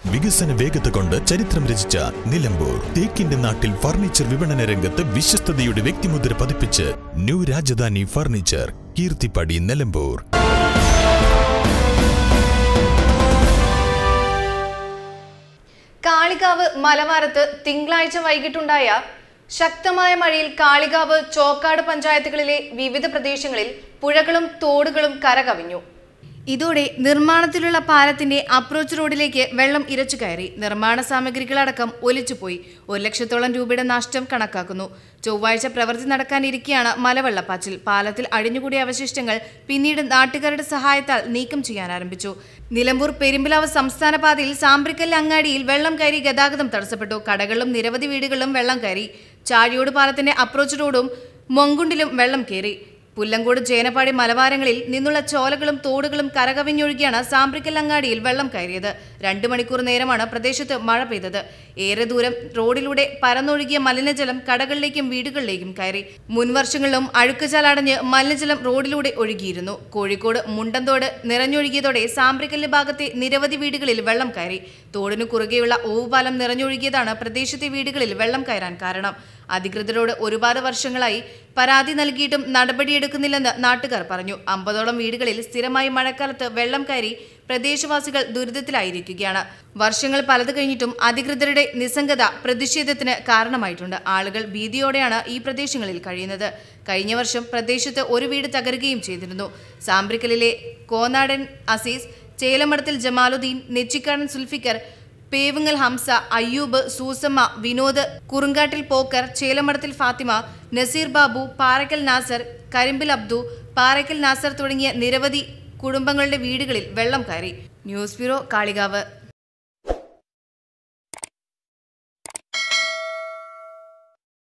വികസന വേഗത കൊണ്ട് ചരിത്രം രചിച്ച നിലമ്പൂർ തേക്കിന്റെ നാട്ടിൽ ഫർണിച്ചർ വിപണന രംഗത്ത് വിശ്വസ്തയുടെ വ്യക്തിമുദ്ര പതിപ്പിച്ച് ന്യൂ രാജധാനി ഫർണിച്ചർ കീർത്തിപ്പടി നിലമ്പൂർ കാളികാവ് മലവാരത്ത് തിങ്കളാഴ്ച വൈകിട്ടുണ്ടായ ശക്തമായ മഴയിൽ കാളികാവ് ചോക്കാട് പഞ്ചായത്തുകളിലെ വിവിധ പ്രദേശങ്ങളിൽ പുഴകളും തോടുകളും കരകവിഞ്ഞു ഇതോടെ നിർമ്മാണത്തിലുള്ള പാലത്തിന്റെ അപ്രോച്ച് റോഡിലേക്ക് വെള്ളം ഇരച്ചു കയറി നിർമ്മാണ സാമഗ്രികളടക്കം ഒലിച്ചുപോയി ഒരു ലക്ഷത്തോളം രൂപയുടെ നഷ്ടം കണക്കാക്കുന്നു ചൊവ്വാഴ്ച പ്രവൃത്തി നടക്കാനിരിക്കെയാണ് മലവെള്ളപ്പാച്ചിൽ പാലത്തിൽ അടിഞ്ഞുകൂടിയ അവശിഷ്ടങ്ങൾ പിന്നീട് നാട്ടുകാരുടെ സഹായത്താൽ നീക്കം ചെയ്യാൻ ആരംഭിച്ചു നിലമ്പൂർ പെരുമ്പിലാവ് സംസ്ഥാന പാതയിൽ സാമ്പ്രിക്കൽ അങ്ങാടിയിൽ വെള്ളം കയറി ഗതാഗതം തടസ്സപ്പെട്ടു കടകളിലും നിരവധി വീടുകളിലും വെള്ളം കയറി ചാഴിയോട് പാലത്തിന്റെ അപ്രോച്ച് റോഡും മൊങ്കുണ്ടിലും വെള്ളം കയറി പുല്ലങ്കോട് ചേനപ്പാടി മലവാരങ്ങളിൽ നിന്നുള്ള ചോലകളും തോടുകളും കരകവിഞ്ഞൊഴുകിയാണ് സാമ്പ്രിക്കൽ അങ്ങാടിയിൽ വെള്ളം കയറിയത് രണ്ടു മണിക്കൂർ നേരമാണ് പ്രദേശത്ത് മഴ പെയ്തത് ഏറെ ദൂരം റോഡിലൂടെ പരന്നൊഴുകിയ മലിനജലം കടകളിലേക്കും വീടുകളിലേക്കും കയറി മുൻവർഷങ്ങളിലും അഴുക്കുചാലടഞ്ഞ് മലിനജലം റോഡിലൂടെ ഒഴുകിയിരുന്നു കോഴിക്കോട് മുണ്ടന്തോട് നിറഞ്ഞൊഴുകിയതോടെ സാമ്പ്രിക്കല്ല് ഭാഗത്തെ നിരവധി വീടുകളിൽ വെള്ളം കയറി തോടിനു കുറുകെയുള്ള ഓവുപാലം നിറഞ്ഞൊഴുകിയതാണ് പ്രദേശത്തെ വീടുകളിൽ വെള്ളം കയറാൻ കാരണം അധികൃതരോട് ഒരുപാട് വർഷങ്ങളായി പരാതി നൽകിയിട്ടും നടപടിയെടുക്കുന്നില്ലെന്ന് നാട്ടുകാർ പറഞ്ഞു അമ്പതോളം വീടുകളിൽ സ്ഥിരമായി മഴക്കാലത്ത് വെള്ളം കയറി പ്രദേശവാസികൾ ദുരിതത്തിലായിരിക്കുകയാണ് വർഷങ്ങൾ പലത് കഴിഞ്ഞിട്ടും അധികൃതരുടെ നിസ്സംഗത പ്രതിഷേധത്തിന് കാരണമായിട്ടുണ്ട് ആളുകൾ ഭീതിയോടെയാണ് ഈ പ്രദേശങ്ങളിൽ കഴിയുന്നത് കഴിഞ്ഞ വർഷം പ്രദേശത്ത് ഒരു വീട് തകരുകയും ചെയ്തിരുന്നു സാമ്പ്രിക്കലിലെ കോനാടൻ അസീസ് ചേലമടത്തിൽ ജമാലുദ്ദീൻ നെച്ചിക്കാടൻ സുൽഫിക്കർ പേവുങ്ങൽ ഹംസ അയ്യൂബ് സൂസമ്മ വിനോദ് കുറുങ്കാട്ടിൽ പോക്കർ ചേലമടത്തിൽ ഫാത്തിമ നസീർ ബാബു പാറയ്ക്കൽ നാസർ കരിമ്പിൽ അബ്ദു പാറയ്ക്കൽ നാസർ തുടങ്ങിയ നിരവധി കുടുംബങ്ങളുടെ വീടുകളിൽ വെള്ളം കയറി ന്യൂസ് ബ്യൂറോ കാളികാവ്